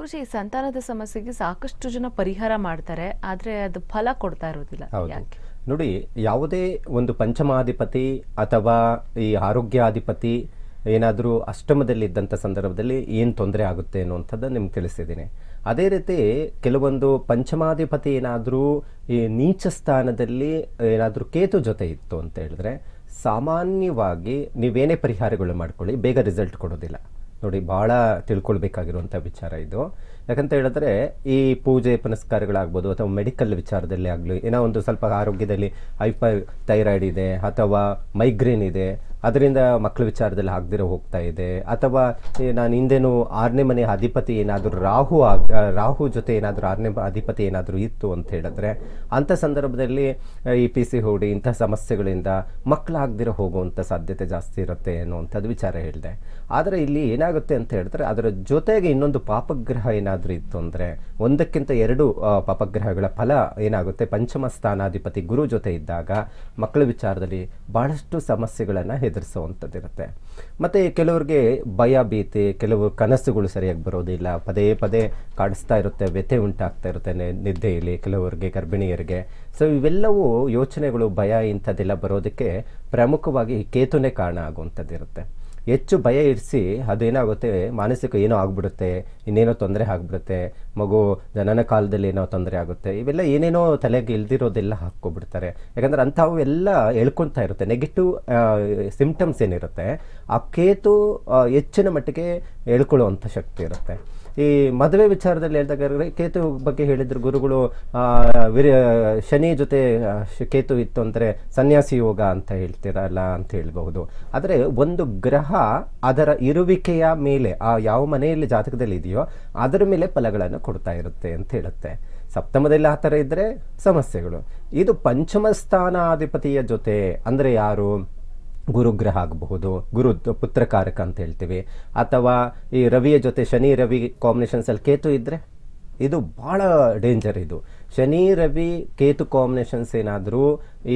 ಗುರುಜಿ ಈ ಸಂತಾನದ ಸಮಸ್ಯೆಗೆ ಸಾಕಷ್ಟು ಜನ ಪರಿಹಾರ ಮಾಡ್ತಾರೆ ಆದ್ರೆ ಅದು ಫಲ ಕೊಡ್ತಾ ಇರೋದಿಲ್ಲ ಹೌದು ಯಾಕೆ ನೋಡಿ ಯಾವುದೇ ಒಂದು ಪಂಚಮಾಧಿಪತಿ ಅಥವಾ ಈ ಆರೋಗ್ಯಾಧಿಪತಿ ಏನಾದರೂ ಅಷ್ಟಮದಲ್ಲಿದ್ದಂಥ ಸಂದರ್ಭದಲ್ಲಿ ಏನು ತೊಂದರೆ ಆಗುತ್ತೆ ಅನ್ನುವಂಥದ್ದು ನಿಮ್ಗೆ ತಿಳಿಸಿದ್ದೀನಿ ಅದೇ ರೀತಿ ಕೆಲವೊಂದು ಪಂಚಮಾಧಿಪತಿ ಏನಾದರೂ ಈ ನೀಚ ಸ್ಥಾನದಲ್ಲಿ ಏನಾದರೂ ಕೇತು ಜೊತೆ ಇತ್ತು ಅಂತ ಹೇಳಿದ್ರೆ ಸಾಮಾನ್ಯವಾಗಿ ನೀವೇನೇ ಪರಿಹಾರಗಳು ಮಾಡ್ಕೊಳ್ಳಿ ಬೇಗ ರಿಸಲ್ಟ್ ಕೊಡೋದಿಲ್ಲ ನೋಡಿ ಭಾಳ ತಿಳ್ಕೊಳ್ಬೇಕಾಗಿರುವಂಥ ವಿಚಾರ ಇದು ಯಾಕಂತ ಹೇಳಿದ್ರೆ ಈ ಪೂಜೆ ಪುನಸ್ಕಾರಗಳಾಗ್ಬೋದು ಅಥವಾ ಮೆಡಿಕಲ್ ವಿಚಾರದಲ್ಲಿ ಆಗಲಿ ಏನೋ ಒಂದು ಸ್ವಲ್ಪ ಆರೋಗ್ಯದಲ್ಲಿ ಹೈಪರ್ ಥೈರಾಯ್ಡ್ ಇದೆ ಅಥವಾ ಮೈಗ್ರೇನ್ ಇದೆ ಅದರಿಂದ ಮಕ್ಕಳ ವಿಚಾರದಲ್ಲಿ ಆಗದಿರೋ ಹೋಗ್ತಾ ಇದೆ ಅಥವಾ ಈ ನಾನು ಹಿಂದೆನೂ ಆರನೇ ಮನೆ ಅಧಿಪತಿ ಏನಾದರೂ ರಾಹು ಆಗ್ ಆ, ರಾಹು ಜೊತೆ ಏನಾದರೂ ಆರನೇ ಮ- ಅಧಿಪತಿ ಏನಾದರೂ ಇತ್ತು ಅಂತ ಹೇಳಿದ್ರೆ ಅಂಥ ಸಂದರ್ಭದಲ್ಲಿ ಆ, ಈ ಪಿ ಸಿ ಹೋಡಿ ಇಂಥ ಸಮಸ್ಯೆಗಳಿಂದ ಮಕ್ಕಳಾಗದಿರೋ ಹೋಗುವಂಥ ಸಾಧ್ಯತೆ ಜಾಸ್ತಿ ಇರುತ್ತೆ ಅನ್ನುವಂಥದ್ದು ವಿಚಾರ ಹೇಳಿದೆ ಆದರೆ ಇಲ್ಲಿ ಏನಾಗುತ್ತೆ ಅಂತ ಹೇಳಿದ್ರೆ ಅದರ ಜೊತೆಗೆ ಇನ್ನೊಂದು ಪಾಪಗ್ರಹ ಏನಾದರೂ ಇತ್ತು ಅಂದರೆ ಒಂದಕ್ಕಿಂತ ಎರಡು ಆ, ಪಾಪಗ್ರಹಗಳ ಫಲ ಏನಾಗುತ್ತೆ ಪಂಚಮ ಸ್ಥಾನಾಧಿಪತಿ ಗುರು ಜೊತೆ ಇದ್ದಾಗ ಮಕ್ಕಳ ವಿಚಾರದಲ್ಲಿ ಬಹಳಷ್ಟು ಸಮಸ್ಯೆಗಳನ್ನು ಎದುರಿಸುವಂಥದ್ದಿರುತ್ತೆ ಮತ್ತು ಕೆಲವರಿಗೆ ಭಯ ಭೀತಿ ಕೆಲವು ಕನಸುಗಳು ಸರಿಯಾಗಿ ಬರೋದಿಲ್ಲ ಪದೇ ಪದೇ ಕಾಡಿಸ್ತಾ ಇರುತ್ತೆ ವ್ಯಥೆ ಉಂಟಾಗ್ತಾ ಇರುತ್ತೆ ನೆ- ನಿದ್ದೆಯಲ್ಲಿ ಕೆಲವರಿಗೆ ಗರ್ಭಿಣಿಯರಿಗೆ ಸೊ ಇವೆಲ್ಲವೂ ಯೋಚನೆಗಳು ಭಯ ಇಂಥದ್ದೆಲ್ಲ ಬರೋದಕ್ಕೆ ಪ್ರಮುಖವಾಗಿ ಈ ಕೇತುನೇ ಕಾರಣ ಆಗುವಂಥದ್ದಿರುತ್ತೆ ಹೆಚ್ಚು ಭಯ ಇರಿಸಿ ಅದೇನಾಗುತ್ತೆ ಮಾನಸಿಕ ಏನೋ ಆಗ್ಬಿಡುತ್ತೆ ಇನ್ನೇನೋ ತೊಂದರೆ ಆಗ್ಬಿಡುತ್ತೆ ಮಗು ಜನನ ಕಾಲದಲ್ಲಿ ಏನೋ ತೊಂದರೆ ಆಗುತ್ತೆ ಇವೆಲ್ಲ ಏನೇನೋ ತಲೆಗೆ ಇಲ್ದಿರೋದೆಲ್ಲ ಹಾಕ್ಕೊಬಿಡ್ತಾರೆ ಯಾಕಂದ್ರೆ ಅಂಥವು ಎಲ್ಲ ಎಳ್ಕೊಳ್ತಾ ಇರುತ್ತೆ ನೆಗೆಟಿವ್ ಸಿಂಪ್ಟಮ್ಸ್ ಏನಿರುತ್ತೆ ಆ ಕೇತು ಆ, ಹೆಚ್ಚಿನ ಮಟ್ಟಿಗೆ ಎಳ್ಕೊಳ್ಳುವಂಥ ಶಕ್ತಿ ಇರುತ್ತೆ ಈ ಮದುವೆ ವಿಚಾರದಲ್ಲಿ ಹೇಳಿದಾಗ ಕೇತು ಬಗ್ಗೆ ಹೇಳಿದ್ರು ಗುರುಗಳು ಆ, ವಿರ- ಶನಿ ಜೊತೆ ಆ, ಶ- ಕೇತು ಇತ್ತು ಅಂದರೆ ಸನ್ಯಾಸಿ ಯೋಗ ಅಂತ ಹೇಳ್ತಿರಲ್ಲ ಅಂತ ಹೇಳ್ಬಹುದು ಆದರೆ ಒಂದು ಗ್ರಹ ಅದರ ಇರುವಿಕೆಯ ಮೇಲೆ ಆ ಯಾವ ಮನೆಯಲ್ಲಿ ಜಾತಕದಲ್ಲಿ ಇದೆಯೋ ಅದರ ಮೇಲೆ ಫಲಗಳನ್ನು ಕೊಡ್ತಾ ಇರುತ್ತೆ ಅಂತ ಹೇಳುತ್ತೆ ಸಪ್ತಮದಲ್ಲಿ ಆ ಥರ ಇದ್ದರೆ ಸಮಸ್ಯೆಗಳು ಇದು ಪಂಚಮ ಸ್ಥಾನಾಧಿಪತಿಯ ಜೊತೆ ಅಂದರೆ ಯಾರು ಗುರುಗ್ರಹ ಆಗಬಹುದು ಗುರು ತ- ಪುತ್ರಕಾರಕ ಅಂತ ಹೇಳ್ತೀವಿ ಅಥವಾ ಈ ರವಿಯ ಜೊತೆ ಶನಿ ರವಿ ಕಾಂಬಿನೇಷನ್ಸಲ್ಲಿ ಕೇತು ಇದ್ದರೆ ಇದು ಭಾಳ ಡೇಂಜರ್ ಇದು ಶನಿ ರವಿ ಕೇತು ಕಾಂಬಿನೇಷನ್ಸ್ ಏನಾದರೂ ಈ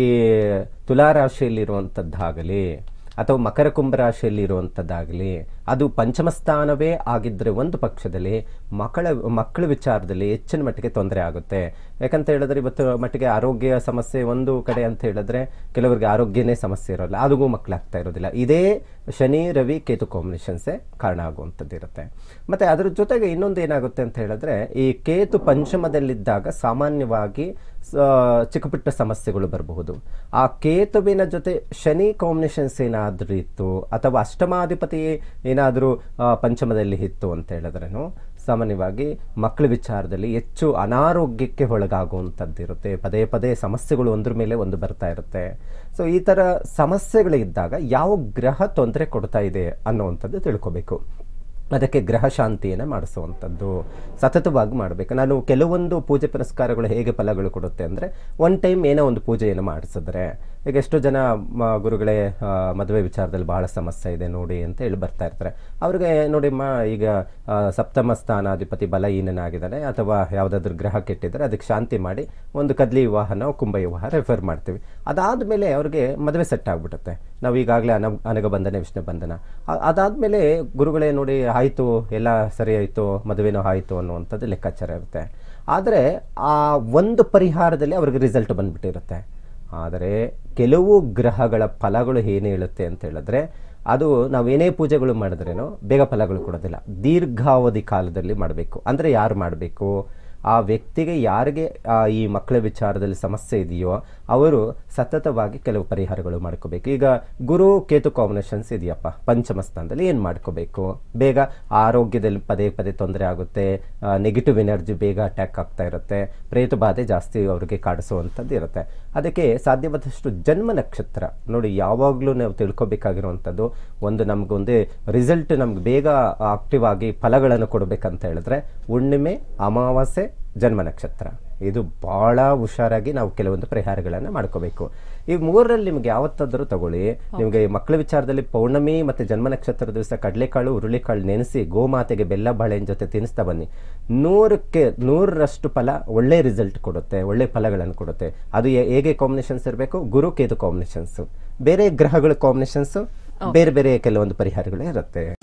ತುಲಾರಾಶಿಯಲ್ಲಿರುವಂಥದ್ದಾಗಲಿ ಅಥವಾ ಮಕರ ಕುಂಭ ರಾಶಿಯಲ್ಲಿರುವಂಥದ್ದಾಗಲಿ ಅದು ಪಂಚಮ ಸ್ಥಾನವೇ ಆಗಿದ್ದರೆ ಒಂದು ಪಕ್ಷದಲ್ಲಿ ಮಕ್ಕಳ ಮಕ್ಕಳ ವಿಚಾರದಲ್ಲಿ ಹೆಚ್ಚಿನ ಮಟ್ಟಿಗೆ ತೊಂದರೆ ಆಗುತ್ತೆ ಯಾಕಂತ ಹೇಳಿದ್ರೆ ಇವತ್ತು ಮಟ್ಟಿಗೆ ಆರೋಗ್ಯ ಸಮಸ್ಯೆ ಒಂದು ಕಡೆ ಅಂತ ಹೇಳಿದ್ರೆ ಕೆಲವರಿಗೆ ಆರೋಗ್ಯನೇ ಸಮಸ್ಯೆ ಇರೋಲ್ಲ ಅದಕ್ಕೂ ಮಕ್ಕಳಾಗ್ತಾ ಇರೋದಿಲ್ಲ ಇದೇ ಶನಿ ರವಿ ಕೇತು ಕಾಂಬಿನೇಷನ್ಸೇ ಕಾರಣ ಆಗುವಂಥದ್ದು ಇರುತ್ತೆ ಮತ್ತು ಅದ್ರ ಜೊತೆಗೆ ಇನ್ನೊಂದು ಏನಾಗುತ್ತೆ ಅಂತ ಹೇಳಿದ್ರೆ ಈ ಕೇತು ಪಂಚಮದಲ್ಲಿದ್ದಾಗ ಸಾಮಾನ್ಯವಾಗಿ ಸ- ಚಿಕ್ಕ ಪುಟ್ಟ ಸಮಸ್ಯೆಗಳು ಬರಬಹುದು ಆ ಕೇತುವಿನ ಜೊತೆ ಶನಿ ಕಾಂಬಿನೇಷನ್ಸ್ ಏನಾದರೂ ಇತ್ತು ಅಥವಾ ಅಷ್ಟಮಾಧಿಪತಿ ಏನಾದರೂ ಪಂಚಮದಲ್ಲಿ ಇತ್ತು ಅಂತ ಹೇಳಿದ್ರೇನು ಸಾಮಾನ್ಯವಾಗಿ ಮಕ್ಕಳ ವಿಚಾರದಲ್ಲಿ ಹೆಚ್ಚು ಅನಾರೋಗ್ಯಕ್ಕೆ ಒಳಗಾಗುವಂಥದ್ದು ಇರುತ್ತೆ ಪದೇ ಪದೇ ಸಮಸ್ಯೆಗಳು ಒಂದ್ರ ಮೇಲೆ ಒಂದು ಬರ್ತಾ ಇರುತ್ತೆ ಸೊ ಈ ಥರ ಸಮಸ್ಯೆಗಳಿದ್ದಾಗ ಯಾವ ಗ್ರಹ ತೊಂದರೆ ಕೊಡ್ತಾ ಇದೆ ಅನ್ನುವಂಥದ್ದು ತಿಳ್ಕೊಬೇಕು ಅದಕ್ಕೆ ಗ್ರಹ ಶಾಂತಿಯನ್ನು ಮಾಡಿಸುವಂಥದ್ದು ಸತತವಾಗಿ ಮಾಡಬೇಕು ನಾನು ಕೆಲವೊಂದು ಪೂಜೆ ಪುರಸ್ಕಾರಗಳು ಹೇಗೆ ಫಲಗಳು ಕೊಡುತ್ತೆ ಅಂದರೆ ಒನ್ ಟೈಮ್ ಏನೋ ಒಂದು ಪೂಜೆಯನ್ನು ಮಾಡಿಸಿದ್ರೆ ಈಗ ಎಷ್ಟೋ ಜನ ಮ ಗುರುಗಳೇ ಆ, ಮದುವೆ ವಿಚಾರದಲ್ಲಿ ಬಹಳ ಸಮಸ್ಯೆ ಇದೆ ನೋಡಿ ಅಂತ ಹೇಳಿ ಬರ್ತಾ ಇರ್ತಾರೆ ಅವ್ರಿಗೆ ನೋಡಿ ಮಾ ಈಗ ಆ, ಸಪ್ತಮ ಸ್ಥಾನಾಧಿಪತಿ ಬಲಹೀನನಾಗಿದ್ದಾನೆ ಅಥವಾ ಯಾವುದಾದ್ರೂ ಗ್ರಹ ಕೆಟ್ಟಿದ್ದಾರೆ ಅದಕ್ಕೆ ಶಾಂತಿ ಮಾಡಿ ಒಂದು ಕದ್ಲಿ ವಿವಾಹ ನಾವು ಕುಂಭ ವಿವಾಹ ರೆಫರ್ ಮಾಡ್ತೀವಿ ಅದಾದಮೇಲೆ ಅವ್ರಿಗೆ ಮದುವೆ ಸೆಟ್ ಆಗಿಬಿಡುತ್ತೆ ನಾವು ಈಗಾಗಲೇ ಅನ ಅನಗ ಬಂಧನ ವಿಷ್ಣು ಬಂಧನ ಆ- ಅದಾದ್ಮೇಲೆ ಗುರುಗಳೇ ನೋಡಿ ಆಯಿತು ಎಲ್ಲ ಸರಿ ಆಯಿತು ಮದುವೆನೂ ಆಯಿತು ಅನ್ನುವಂಥದ್ದು ಲೆಕ್ಕಾಚಾರ ಇರುತ್ತೆ ಆದರೆ ಆ ಒಂದು ಪರಿಹಾರದಲ್ಲಿ ಅವ್ರಿಗೆ ರಿಸಲ್ಟ್ ಬಂದ್ಬಿಟ್ಟಿರುತ್ತೆ ಆದರೆ ಕೆಲವು ಗ್ರಹಗಳ ಫಲಗಳು ಏನು ಹೇಳುತ್ತೆ ಅಂತ ಹೇಳಿದ್ರೆ ಅದು ನಾವು ಏನೇ ಪೂಜೆಗಳು ಮಾಡಿದ್ರೇನೋ ಬೇಗ ಫಲಗಳು ಕೊಡೋದಿಲ್ಲ ದೀರ್ಘಾವಧಿ ಕಾಲದಲ್ಲಿ ಮಾಡಬೇಕು ಅಂದರೆ ಯಾರು ಮಾಡಬೇಕು ಆ ವ್ಯಕ್ತಿಗೆ ಯಾರಿಗೆ ಆ, ಈ ಮಕ್ಕಳ ವಿಚಾರದಲ್ಲಿ ಸಮಸ್ಯೆ ಇದೆಯೋ ಅವರು ಸತತವಾಗಿ ಕೆಲವು ಪರಿಹಾರಗಳು ಮಾಡ್ಕೋಬೇಕು ಈಗ ಗುರು ಕೇತು ಕಾಂಬಿನೇಷನ್ಸ್ ಇದೆಯಪ್ಪ ಪಂಚಮ ಸ್ಥಾನದಲ್ಲಿ ಏನು ಮಾಡ್ಕೋಬೇಕು ಬೇಗ ಆರೋಗ್ಯದಲ್ಲಿ ಪದೇ ಪದೇ ತೊಂದರೆ ಆಗುತ್ತೆ ನೆಗೆಟಿವ್ ಎನರ್ಜಿ ಬೇಗ ಅಟ್ಯಾಕ್ ಆಗ್ತಾ ಇರುತ್ತೆ ಪ್ರೇತ ಬಾಧೆ ಜಾಸ್ತಿ ಅವ್ರಿಗೆ ಕಾಡಿಸುವಂಥದ್ದು ಇರುತ್ತೆ ಅದಕ್ಕೆ ಸಾಧ್ಯವಾದಷ್ಟು ಜನ್ಮ ನಕ್ಷತ್ರ ನೋಡಿ ಯಾವಾಗಲೂ ನಾವು ತಿಳ್ಕೊಬೇಕಾಗಿರುವಂಥದ್ದು ಒಂದು ನಮಗೊಂದೇ ರಿಸಲ್ಟ್ ನಮ್ಗೆ ಬೇಗ ಆಕ್ಟಿವ್ ಆಗಿ ಫಲಗಳನ್ನು ಕೊಡಬೇಕಂತ ಹೇಳಿದ್ರೆ ಹುಣ್ಣಿಮೆ ಅಮಾವಾಸ್ಯೆ ಜನ್ಮ ನಕ್ಷತ್ರ ಇದು ಭಾಳ ಹುಷಾರಾಗಿ ನಾವು ಕೆಲವೊಂದು ಪರಿಹಾರಗಳನ್ನು ಮಾಡ್ಕೋಬೇಕು ಈ ಮೂರರಲ್ಲಿ ನಿಮ್ಗೆ ಯಾವತ್ತಾದರೂ ತಗೊಳ್ಳಿ ನಿಮಗೆ ಮಕ್ಕಳ ವಿಚಾರದಲ್ಲಿ ಪೌರ್ಣಮಿ ಮತ್ತು ಜನ್ಮ ನಕ್ಷತ್ರ ದಿವಸ ಕಡಲೆಕಾಳು ಹುರುಳಿಕಾಳು ನೆನೆಸಿ ಗೋಮಾತೆಗೆ ಬೆಲ್ಲ ಬಾಳೆಹಣ್ಣು ಜೊತೆ ತಿನ್ನಿಸ್ತಾ ಬನ್ನಿ ನೂರಕ್ಕೆ ನೂರರಷ್ಟು ಫಲ ಒಳ್ಳೆ ರಿಸಲ್ಟ್ ಕೊಡುತ್ತೆ ಒಳ್ಳೆ ಫಲಗಳನ್ನು ಕೊಡುತ್ತೆ ಅದು ಹೇ- ಹೇಗೆ ಕಾಂಬಿನೇಷನ್ಸ್ ಇರಬೇಕು ಗುರು ಕೇತು ಕಾಂಬಿನೇಷನ್ಸ್ ಬೇರೆ ಗ್ರಹಗಳ ಕಾಂಬಿನೇಷನ್ಸ್ ಬೇರೆ ಬೇರೆ ಕೆಲವೊಂದು ಪರಿಹಾರಗಳು ಇರುತ್ತೆ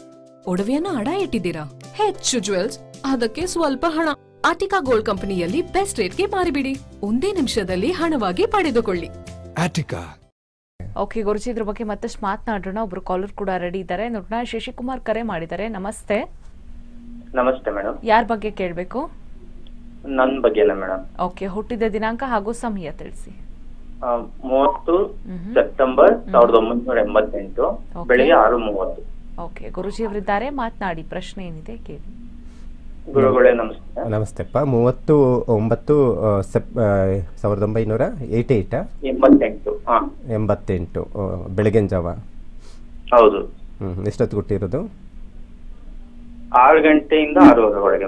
ಒಡವೆಯನ್ನ ಅಡ ಇಟ್ಟಿದ್ದೀರಾ ಹೆಚ್ಚು ಜುವೆಲ್ಸ್ ಅದಕ್ಕೆ ಸ್ವಲ್ಪ ಹಣ ಆಟಿಕಾ ಗೋಲ್ಡ್ ಕಂಪನಿಯಲ್ಲಿ ಬೆಸ್ಟ್ ರೇಟ್ಗೆ ಮಾರಿಬಿಡಿ ಒಂದೇ ನಿಮಿಷದಲ್ಲಿ ಹಣವಾಗಿ ಪಡೆದುಕೊಳ್ಳಿ Attica. ಓಕೆ ಗುರುಜಿ ಇದ್ರ ಬಗ್ಗೆ ಮತ್ತಷ್ಟು ಮಾತನಾಡೋಣ ಒಬ್ರು ಕಾಲರ್ ಕೂಡ ರೆಡಿ ಇದ್ದಾರೆ ನೋಡೋಣ ಶಶಿಕುಮಾರ್ ಕರೆ ಮಾಡಿದ್ದಾರೆ ನಮಸ್ತೆ ನಮಸ್ತೆ ಮೇಡಮ್ ಯಾರ ಬಗ್ಗೆ ಕೇಳಬೇಕು ನನ್ನ ಬಗ್ಗೆನ ಮೇಡಮ್ ಓಕೆ ಹುಟ್ಟಿದ ದಿನಾಂಕ ಹಾಗೂ ಸಮಯ ತಿಳಿಸಿ ಮೂವತ್ತು ಮ್ಹೂ. ಸೆಪ್ಟೆಂಬರ್ ಸಾವಿರದ ಒಂಬೈನೂರ ಎಂಬತ್ತೆಂಟು Okay. ಬೆಳಿಗ್ಗೆ ಆರು ಮೂವತ್ತು ಓಕೆ ಗುರುಜಿ ಅವರಿದ್ದಾರೆ ಮಾತನಾಡಿ ಪ್ರಶ್ನೆ ಏನಿದೆ ಕೇಳಿ ಗುರುಗಳೇ ನಮಸ್ತೆ ನಮಸ್ತೆಪ್ಪ ಮೂವತ್ತು ಒಂಬತ್ತು ಆ, ಸೆಪ್ ಆ, ಸಾವಿರದ ಒಂಬೈನೂರ ಏಯ್ಟಿ ಏಯ್ಟ ಎಂಬತ್ತೆಂಟು ಹಾ ಎಂಬತ್ತೆಂಟು ಆ, ಬೆಳಗಿನ ಜಾವ ಹೌದು ಹ್ಞೂ ಎಷ್ಟೊತ್ತು ಕೊಟ್ಟಿರೋದು ಆರು ಗಂಟೆಯಿಂದ ಆರೂವರೆ ಒಳಗೆ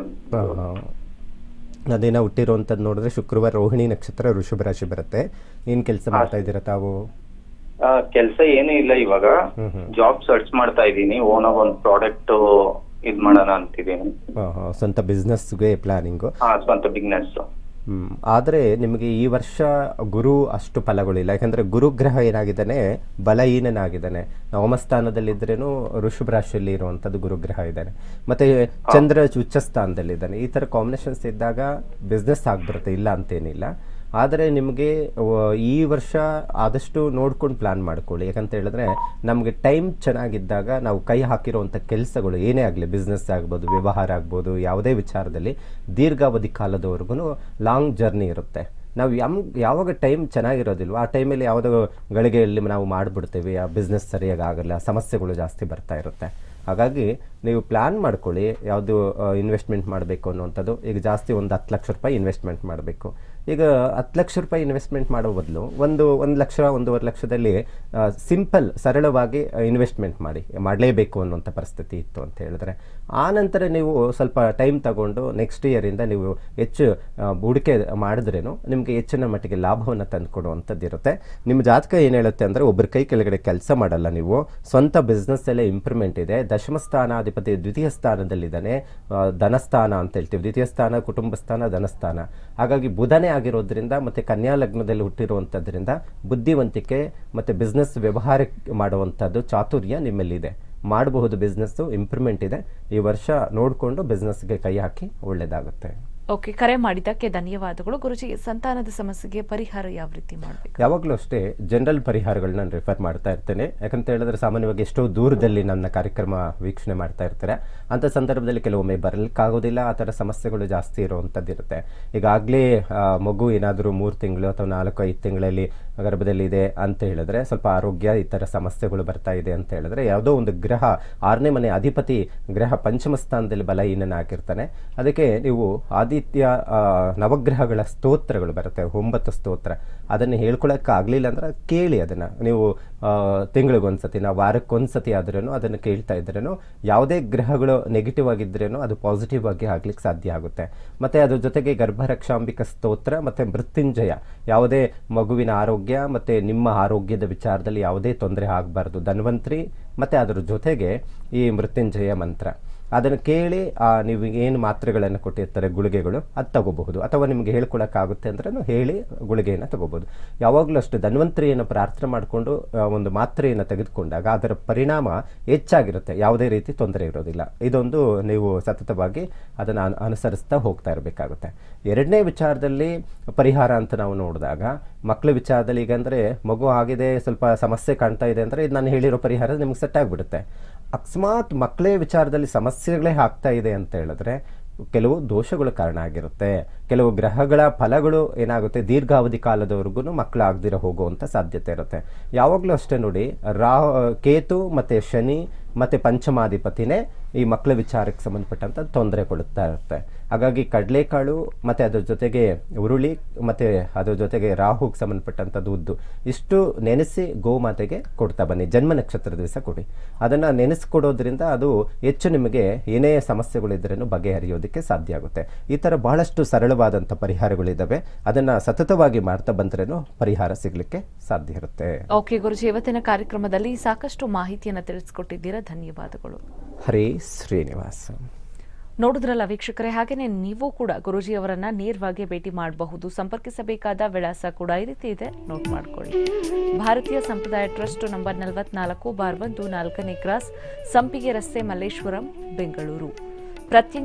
ಅದೇನ ಹುಟ್ಟಿರುವಂಥದ್ದು ನೋಡಿದ್ರೆ ಶುಕ್ರವಾರ ರೋಹಿಣಿ ನಕ್ಷತ್ರ ಋಷಭ ರಾಶಿ ಬರುತ್ತೆ ಏನು ಕೆಲಸ ಮಾಡ್ತಾ ಇದ್ದೀರಾ ತಾವು ಕೆಲಸ ಏನೂ ಇಲ್ಲ ಇವಾಗ ಹ್ಮ್ ಹ್ಮ್. ಜಾಬ್ ಸರ್ಚ್ ಮಾಡ್ತಾ ಇದ್ದೀನಿ ಓನಾಗ ಒಂದು ಪ್ರಾಡಕ್ಟ್ ಇದ್ ಮಾಡೋಣ ಅಂತಿದ್ದೀನಿ ಆ, ಆ, ಸ್ವಂತ ಬಿಸ್ನೆಸ್ಗೆ ಪ್ಲಾನಿಂಗು ಹಾ ಸ್ವಂತ ಬಿಸ್ನೆಸ್ ಹ್ಮ್. ಆದರೆ ನಿಮಗೆ ಈ ವರ್ಷ ಗುರು ಅಷ್ಟು ಫಲಗಳಿಲ್ಲ ಯಾಕಂದ್ರೆ ಗುರುಗ್ರಹ ಏನಾಗಿದ್ದಾನೆ ಬಲಹೀನನಾಗಿದ್ದಾನೆ ನವಮಸ್ಥಾನದಲ್ಲಿದ್ರೇನು ಋಷಭ ರಾಶಿಯಲ್ಲಿ ಇರುವಂಥದ್ದು ಗುರುಗ್ರಹ ಇದ್ದಾನೆ ಮತ್ತೆ ಚಂದ್ರ ಉಚ್ಚ ಸ್ಥಾನದಲ್ಲಿದ್ದಾನೆ ಈ ಥರ ಕಾಂಬಿನೇಷನ್ಸ್ ಇದ್ದಾಗ ಬಿಸ್ನೆಸ್ ಆಗ್ಬಿಡುತ್ತೆ ಇಲ್ಲ ಅಂತೇನಿಲ್ಲ ಆದರೆ ನಿಮಗೆ ಈ ವರ್ಷ ಆದಷ್ಟು ನೋಡ್ಕೊಂಡು ಪ್ಲಾನ್ ಮಾಡ್ಕೊಳ್ಳಿ ಯಾಕಂತ ಹೇಳಿದ್ರೆ ನಮಗೆ ಟೈಮ್ ಚೆನ್ನಾಗಿದ್ದಾಗ ನಾವು ಕೈ ಹಾಕಿರುವಂಥ ಕೆಲಸಗಳು ಏನೇ ಆಗಲಿ ಬಿಸ್ನೆಸ್ ಆಗ್ಬೋದು ವ್ಯವಹಾರ ಆಗ್ಬೋದು ಯಾವುದೇ ವಿಚಾರದಲ್ಲಿ ದೀರ್ಘಾವಧಿ ಕಾಲದವರೆಗೂ ಲಾಂಗ್ ಜರ್ನಿ ಇರುತ್ತೆ ನಾವು ಯಮ್ ಯಾವಾಗ ಟೈಮ್ ಚೆನ್ನಾಗಿರೋದಿಲ್ವ ಆ ಟೈಮಲ್ಲಿ ಯಾವುದೋ ಗಳಿಗೆಯಲ್ಲಿ ನಾವು ಮಾಡಿಬಿಡ್ತೇವೆ ಆ ಬಿಸ್ನೆಸ್ ಸರಿಯಾಗಿ ಆಗಲ್ಲ ಸಮಸ್ಯೆಗಳು ಜಾಸ್ತಿ ಬರ್ತಾ ಇರುತ್ತೆ ಹಾಗಾಗಿ ನೀವು ಪ್ಲ್ಯಾನ್ ಮಾಡ್ಕೊಳ್ಳಿ ಯಾವುದು ಇನ್ವೆಸ್ಟ್ಮೆಂಟ್ ಮಾಡಬೇಕು ಅನ್ನುವಂಥದ್ದು ಈಗ ಜಾಸ್ತಿ ಒಂದು ಹತ್ತು ಲಕ್ಷ ರೂಪಾಯಿ ಇನ್ವೆಸ್ಟ್ಮೆಂಟ್ ಮಾಡಬೇಕು ಈಗ ಹತ್ತು ಲಕ್ಷ ರೂಪಾಯಿ ಇನ್ವೆಸ್ಟ್ಮೆಂಟ್ ಮಾಡೋ ಬದಲು ಒಂದು ಒಂದು ಲಕ್ಷ ಒಂದೂವರೆ ಲಕ್ಷದಲ್ಲಿ ಸಿಂಪಲ್ ಸರಳವಾಗಿ ಇನ್ವೆಸ್ಟ್ಮೆಂಟ್ ಮಾಡಿ ಮಾಡಲೇಬೇಕು ಅನ್ನುವಂಥ ಪರಿಸ್ಥಿತಿ ಇತ್ತು ಅಂತ ಹೇಳಿದ್ರೆ ಆ ನಂತರ ನೀವು ಸ್ವಲ್ಪ ಟೈಮ್ ತಗೊಂಡು ನೆಕ್ಸ್ಟ್ ಇಯರಿಂದ ನೀವು ಹೆಚ್ಚು ಆ, ಹೂಡಿಕೆ ಮಾಡಿದ್ರೇನು ನಿಮಗೆ ಹೆಚ್ಚಿನ ಮಟ್ಟಿಗೆ ಲಾಭವನ್ನು ತಂದುಕೊಡುವಂಥದ್ದು ಇರುತ್ತೆ ನಿಮ್ಮ ಜಾತಕ ಏನು ಹೇಳುತ್ತೆ ಅಂದರೆ ಒಬ್ಬರ ಕೈ ಕೆಳಗಡೆ ಕೆಲಸ ಮಾಡಲ್ಲ ನೀವು ಸ್ವಂತ ಬಿಸ್ನೆಸ್ಸಲ್ಲೇ ಇಂಪ್ರೂವ್ಮೆಂಟ್ ಇದೆ ದಶಮ ಸ್ಥಾನಾಧಿಪತಿ ದ್ವಿತೀಯ ಸ್ಥಾನದಲ್ಲಿದ್ದಾನೆ ಆ, ಧನಸ್ಥಾನ ಅಂತ ಹೇಳ್ತೀವಿ ದ್ವಿತೀಯ ಸ್ಥಾನ ಕುಟುಂಬ ಸ್ಥಾನ ಧನಸ್ಥಾನ ಹಾಗಾಗಿ ಬುಧನೇ ಆಗಿರೋದ್ರಿಂದ ಮತ್ತು ಕನ್ಯಾ ಲಗ್ನದಲ್ಲಿ ಹುಟ್ಟಿರುವಂಥದ್ರಿಂದ ಬುದ್ಧಿವಂತಿಕೆ ಮತ್ತು ಬಿಸ್ನೆಸ್ ವ್ಯವಹಾರ ಮಾಡುವಂಥದ್ದು ಚಾತುರ್ಯ ನಿಮ್ಮಲ್ಲಿದೆ ಮಾಡಬಹುದು ಬಿಸ್ನೆಸ್ಸು ಇಂಪ್ರೂವ್ಮೆಂಟ್ ಇದೆ ಈ ವರ್ಷ ನೋಡಿಕೊಂಡು ಬಿಸ್ನೆಸ್ಗೆ ಕೈ ಹಾಕಿ ಒಳ್ಳೆಯದಾಗುತ್ತೆ ಓಕೆ ಕರೆ ಮಾಡಿದ್ದಕ್ಕೆ ಧನ್ಯವಾದಗಳು ಗುರುಜಿ ಸಂತಾನದ ಸಮಸ್ಯೆಗೆ ಪರಿಹಾರ ಯಾವ ರೀತಿ ಮಾಡಬೇಕು ಯಾವಾಗಲೂ ಅಷ್ಟೇ ಜನರಲ್ ಪರಿಹಾರಗಳನ್ನ ನಾನು ರೆಫರ್ ಮಾಡ್ತಾ ಇರ್ತೇನೆ ಯಾಕಂತ ಹೇಳಿದ್ರೆ ಸಾಮಾನ್ಯವಾಗಿ ಎಷ್ಟೋ ದೂರದಲ್ಲಿ ನನ್ನ ಕಾರ್ಯಕ್ರಮ ವೀಕ್ಷಣೆ ಮಾಡ್ತಾ ಇರ್ತಾರೆ ಅಂಥ ಸಂದರ್ಭದಲ್ಲಿ ಕೆಲವೊಮ್ಮೆ ಬರಲಿಕ್ಕಾಗೋದಿಲ್ಲ ಆ ಥರ ಸಮಸ್ಯೆಗಳು ಜಾಸ್ತಿ ಇರುವಂಥದ್ದು ಇರುತ್ತೆ ಈಗಾಗಲೇ ಮಗು ಏನಾದರೂ ಮೂರು ತಿಂಗಳು ಅಥವಾ ನಾಲ್ಕು ಐದು ತಿಂಗಳಲ್ಲಿ ಗರ್ಭದಲ್ಲಿದೆ ಅಂತ ಹೇಳಿದ್ರೆ ಸ್ವಲ್ಪ ಆರೋಗ್ಯ ಈ ಥರ ಸಮಸ್ಯೆಗಳು ಬರ್ತಾ ಇದೆ ಅಂತ ಹೇಳಿದ್ರೆ ಯಾವುದೋ ಒಂದು ಗ್ರಹ ಆರನೇ ಮನೆ ಅಧಿಪತಿ ಗ್ರಹ ಪಂಚಮ ಸ್ಥಾನದಲ್ಲಿ ಬಲಹೀನನಾಗಿರ್ತಾನೆ ಅದಕ್ಕೆ ನೀವು ಆದಿತ್ಯ ಆ, ನವಗ್ರಹಗಳ ಸ್ತೋತ್ರಗಳು ಬರುತ್ತೆ ಒಂಬತ್ತು ಸ್ತೋತ್ರ ಅದನ್ನು ಹೇಳ್ಕೊಳಕ್ಕೆ ಆಗಲಿಲ್ಲ ಅಂದ್ರೆ ಕೇಳಿ ಅದನ್ನು ನೀವು ತಿಂಗಳಿಗೊಂದ್ಸತಿ ನಾವು ವಾರಕ್ಕೊಂದ್ಸತಿ ಆದ್ರೂ ಅದನ್ನು ಕೇಳ್ತಾ ಇದ್ರೇನು ಯಾವುದೇ ಗ್ರಹಗಳು ನೆಗೆಟಿವ್ ಆಗಿದ್ರೇನು ಅದು ಪಾಸಿಟಿವ್ ಆಗಿ ಆಗ್ಲಿಕ್ಕೆ ಸಾಧ್ಯ ಆಗುತ್ತೆ ಮತ್ತೆ ಅದ್ರ ಜೊತೆಗೆ ಗರ್ಭರಕ್ಷಾಂಬಿಕ ಸ್ತೋತ್ರ ಮತ್ತೆ ಮೃತ್ಯುಂಜಯ ಯಾವುದೇ ಮಗುವಿನ ಆರೋಗ್ಯ ಮತ್ತೆ ನಿಮ್ಮ ಆರೋಗ್ಯದ ವಿಚಾರದಲ್ಲಿ ಯಾವುದೇ ತೊಂದರೆ ಆಗಬಾರ್ದು ಧನ್ವಂತ್ರಿ ಮತ್ತೆ ಅದರ ಜೊತೆಗೆ ಈ ಮೃತ್ಯುಂಜಯ ಮಂತ್ರ ಅದನ್ನು ಕೇಳಿ ಆ, ನೀವು ಏನು ಮಾತ್ರೆಗಳನ್ನು ಕೊಟ್ಟಿರ್ತಾರೆ ಗುಳಿಗೆಗಳು ಅದು ತಗೋಬಹುದು ಅಥವಾ ನಿಮಗೆ ಹೇಳ್ಕೊಳಕ್ಕಾಗುತ್ತೆ ಅಂದ್ರೆ ಹೇಳಿ ಗುಳಿಗೆಯನ್ನು ತಗೋಬಹುದು ಯಾವಾಗಲೂ ಅಷ್ಟು ಧನ್ವಂತರಿಯನ್ನು ಪ್ರಾರ್ಥನೆ ಮಾಡಿಕೊಂಡು ಒಂದು ಮಾತ್ರೆಯನ್ನು ತೆಗೆದುಕೊಂಡಾಗ ಅದರ ಪರಿಣಾಮ ಹೆಚ್ಚಾಗಿರುತ್ತೆ ಯಾವುದೇ ರೀತಿ ತೊಂದರೆ ಇರೋದಿಲ್ಲ ಇದೊಂದು ನೀವು ಸತತವಾಗಿ ಅದನ್ನು ಅನು- ಅನುಸರಿಸ್ತಾ ಹೋಗ್ತಾ ಇರಬೇಕಾಗುತ್ತೆ ಎರಡನೇ ವಿಚಾರದಲ್ಲಿ ಪರಿಹಾರ ಅಂತ ನಾವು ನೋಡಿದಾಗ ಮಕ್ಕಳ ವಿಚಾರದಲ್ಲಿ ಈಗ ಅಂದರೆ ಮಗು ಆಗಿದೆ ಸ್ವಲ್ಪ ಸಮಸ್ಯೆ ಕಾಣ್ತಾ ಇದೆ ಅಂದರೆ ಇದು ನಾನು ಹೇಳಿರೋ ಪರಿಹಾರ ನಿಮ್ಗೆ ಸೆಟ್ ಆಗಿಬಿಡುತ್ತೆ ಅಕಸ್ಮಾತ್ ಮಕ್ಕಳೇ ವಿಚಾರದಲ್ಲಿ ಸಮಸ್ಯೆಗಳೇ ಆಗ್ತಾ ಇದೆ ಅಂತ ಹೇಳಿದ್ರೆ ಕೆಲವು ದೋಷಗಳು ಕಾರಣ ಆಗಿರುತ್ತೆ ಕೆಲವು ಗ್ರಹಗಳ ಫಲಗಳು ಏನಾಗುತ್ತೆ ದೀರ್ಘಾವಧಿ ಕಾಲದವರೆಗೂ ಮಕ್ಕಳಾಗದಿರೋ ಹೋಗುವಂಥ ಸಾಧ್ಯತೆ ಇರುತ್ತೆ ಯಾವಾಗಲೂ ಅಷ್ಟೇ ನೋಡಿ ರಾ ಕೇತು ಮತ್ತು ಶನಿ ಮತ್ತು ಪಂಚಮಾಧಿಪತಿನೇ ಈ ಮಕ್ಕಳ ವಿಚಾರಕ್ಕೆ ಸಂಬಂಧಪಟ್ಟಂಥ ತೊಂದರೆ ಕೊಡುತ್ತಾ ಇರುತ್ತೆ ಹಾಗಾಗಿ ಕಡಲೆಕಾಳು ಮತ್ತು ಅದ್ರ ಜೊತೆಗೆ ಉರುಳಿ ಮತ್ತು ಅದ್ರ ಜೊತೆಗೆ ರಾಹುಗೆ ಸಂಬಂಧಪಟ್ಟಂಥದ್ದು ಉದ್ದು ಇಷ್ಟು ನೆನೆಸಿ ಗೋಮಾತೆಗೆ ಕೊಡ್ತಾ ಬನ್ನಿ ಜನ್ಮ ನಕ್ಷತ್ರ ದಿವಸ ಕೊಡಿ ಅದನ್ನು ನೆನೆಸ್ಕೊಡೋದ್ರಿಂದ ಅದು ಹೆಚ್ಚು ನಿಮಗೆ ಏನೇ ಸಮಸ್ಯೆಗಳಿದ್ರೂ ಬಗೆಹರಿಯೋದಕ್ಕೆ ಸಾಧ್ಯ ಆಗುತ್ತೆ ಈ ಥರ ಬಹಳಷ್ಟು ಸರಳವಾದಂಥ ಪರಿಹಾರಗಳಿದ್ದಾವೆ ಅದನ್ನು ಸತತವಾಗಿ ಮಾಡ್ತಾ ಬಂದ್ರೇನು ಪರಿಹಾರ ಸಿಗಲಿಕ್ಕೆ ಸಾಧ್ಯ ಇರುತ್ತೆ ಓಕೆ ಗುರುಜಿ ಇವತ್ತಿನ ಕಾರ್ಯಕ್ರಮದಲ್ಲಿ ಸಾಕಷ್ಟು ಮಾಹಿತಿಯನ್ನು ತಿಳಿಸ್ಕೊಟ್ಟಿದ್ದೀರಾ ಧನ್ಯವಾದಗಳು ಹರೇ ಶ್ರೀನಿವಾಸ ನೋಡಿದ್ರಲ್ಲ ವೀಕ್ಷಕರೇ ಹಾಗೆಯೇ ನೀವು ಕೂಡ ಗುರೂಜಿ ಅವರನ್ನ ನೇರವಾಗಿ ಭೇಟಿ ಮಾಡಬಹುದು ಸಂಪರ್ಕಿಸಬೇಕಾದ ವಿಳಾಸ ಕೂಡ ಈ ರೀತಿ ಇದೆ ನೋಟ್ ಮಾಡ್ಕೊಳ್ಳಿ ಭಾರತೀಯ ಸಂಪ್ರದಾಯ ಟ್ರಸ್ಟ್ ನಂಬರ್ ನಲವತ್ನಾಲ್ಕು ಬಾರ್ ಒಂದು ನಾಲ್ಕನೇ ಕ್ರಾಸ್ ಸಂಪಿಗೆ ರಸ್ತೆ ಮಲ್ಲೇಶ್ವರಂ ಬೆಂಗಳೂರು ಪ್ರತಿ